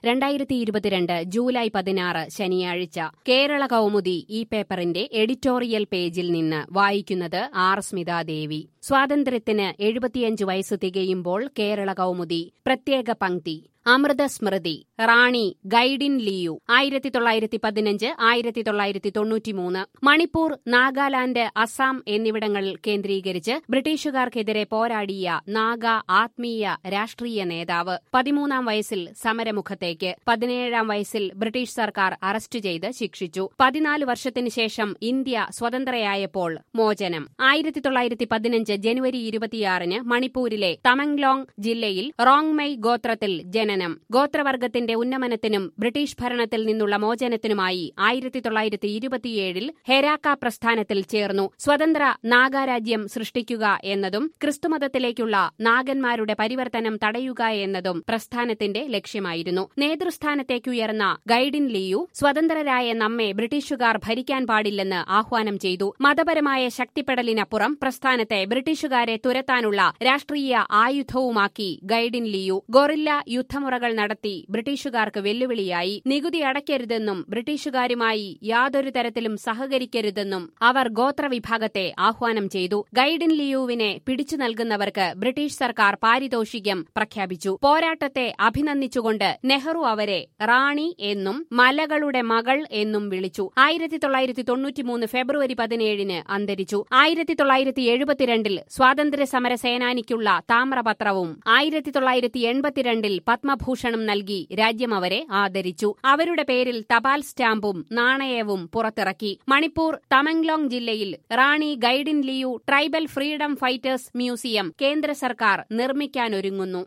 രണ്ടായിരത്തി ഇരുപത്തിരണ്ട് ജൂലൈ പതിനാറ് ശനിയാഴ്ച കേരള കൗമുദി ഈ പേപ്പറിന്റെ എഡിറ്റോറിയൽ പേജിൽ നിന്ന് വായിക്കുന്നത് ആർ സ്മിതാദേവി സ്വാതന്ത്ര്യത്തിന് എഴുപത്തിയഞ്ച് വയസ്സ് തികയുമ്പോൾ കേരള കൗമുദി പ്രത്യേക പങ്ക്തി അമൃതസ്മൃതി റാണി ഗൈഡിൻ ലിയു ആയിരത്തി തൊള്ളായിരത്തി പതിനഞ്ച് ആയിരത്തി തൊള്ളായിരത്തി തൊണ്ണൂറ്റിമൂന്ന് മണിപ്പൂർ നാഗാലാന്റ് അസം എന്നിവിടങ്ങളിൽ കേന്ദ്രീകരിച്ച് ബ്രിട്ടീഷുകാർക്കെതിരെ പോരാടിയ നാഗ ആത്മീയ രാഷ്ട്രീയ നേതാവ് പതിമൂന്നാം വയസ്സിൽ സമരമുഖത്തേക്ക് പതിനേഴാം വയസ്സിൽ ബ്രിട്ടീഷ് സർക്കാർ അറസ്റ്റ് ചെയ്ത് ശിക്ഷിച്ചു പതിനാല് വർഷത്തിനു ശേഷം ഇന്ത്യ സ്വതന്ത്രയായപ്പോൾ മോചനം ആയിരത്തി തൊള്ളായിരത്തി പതിനഞ്ച് ജനുവരി ഇരുപത്തിയാറിന് മണിപ്പൂരിലെ തമംഗ്ലോങ് ജില്ലയിൽ റോങ്മെയ് ഗോത്രത്തിൽ ജനനം ഗോത്രവർഗത്തിന്റെ ഉന്നമനത്തിനും ബ്രിട്ടീഷ് ഭരണത്തിൽ നിന്നുള്ള മോചനത്തിനുമായി ആയിരത്തി തൊള്ളായിരത്തി ഇരുപത്തിയേഴിൽ ഹെരാക്ക പ്രസ്ഥാനത്തിൽ ചേർന്നു സ്വതന്ത്ര നാഗാരാജ്യം സൃഷ്ടിക്കുക എന്നതും ക്രിസ്തുമതത്തിലേക്കുള്ള നാഗന്മാരുടെ പരിവർത്തനം തടയുക എന്നതും പ്രസ്ഥാനത്തിന്റെ ലക്ഷ്യമായിരുന്നു നേതൃസ്ഥാനത്തേക്കുയർന്ന ഗൈഡിൻ ലിയു സ്വതന്ത്രരായ നമ്മെ ബ്രിട്ടീഷുകാർ ഭരിക്കാൻ പാടില്ലെന്ന് ആഹ്വാനം ചെയ്തു മതപരമായ ശക്തിപ്പെടലിനപ്പുറം പ്രസ്ഥാനത്തെ ബ്രിട്ടീഷുകാരെ തുരത്താനുള്ള രാഷ്ട്രീയ ആയുധവുമാക്കി ഗൈഡിൻ ലിയു ഗൊറില്ല യുദ്ധമുറകൾ നടത്തി ബ്രിട്ടീഷുകാർക്ക് വെല്ലുവിളിയായി നികുതി അടയ്ക്കരുതെന്നും ബ്രിട്ടീഷുകാരുമായി യാതൊരു തരത്തിലും സഹകരിക്കരുതെന്നും അവർ ഗോത്രവിഭാഗത്തെ ആഹ്വാനം ചെയ്തു ഗൈഡിൻ ലിയുവിനെ പിടിച്ചു നൽകുന്നവർക്ക് ബ്രിട്ടീഷ് സർക്കാർ പാരിതോഷികം പ്രഖ്യാപിച്ചു പോരാട്ടത്തെ അഭിനന്ദിച്ചുകൊണ്ട് നെഹ്റു അവരെ റാണി എന്നും മലകളുടെ മകൾ എന്നും വിളിച്ചു ആയിരത്തി തൊള്ളായിരത്തി തൊണ്ണൂറ്റിമൂന്ന് ഫെബ്രുവരി പതിനേഴിന് അന്തരിച്ചു ആയിരത്തി തൊള്ളായിരത്തി എഴുപത്തിരണ്ടിൽ സ്വാതന്ത്ര്യ സമര സേനാനിക്കുള്ള താമ്രപത്രവും ആയിരത്തി തൊള്ളായിരത്തി എൺപത്തിരണ്ടിൽ പത്മഭൂഷണം നൽകി രാജ്യം അവരെ ആദരിച്ചു അവരുടെ പേരിൽ തപാൽ സ്റ്റാമ്പും നാണയവും പുറത്തിറക്കി മണിപ്പൂർ തമംഗ്ലോങ് ജില്ലയിൽ Rani Gaidinliu tribal freedom fighters museum കേന്ദ്ര സർക്കാർ നിർമ്മിക്കാനൊരുങ്ങുന്നു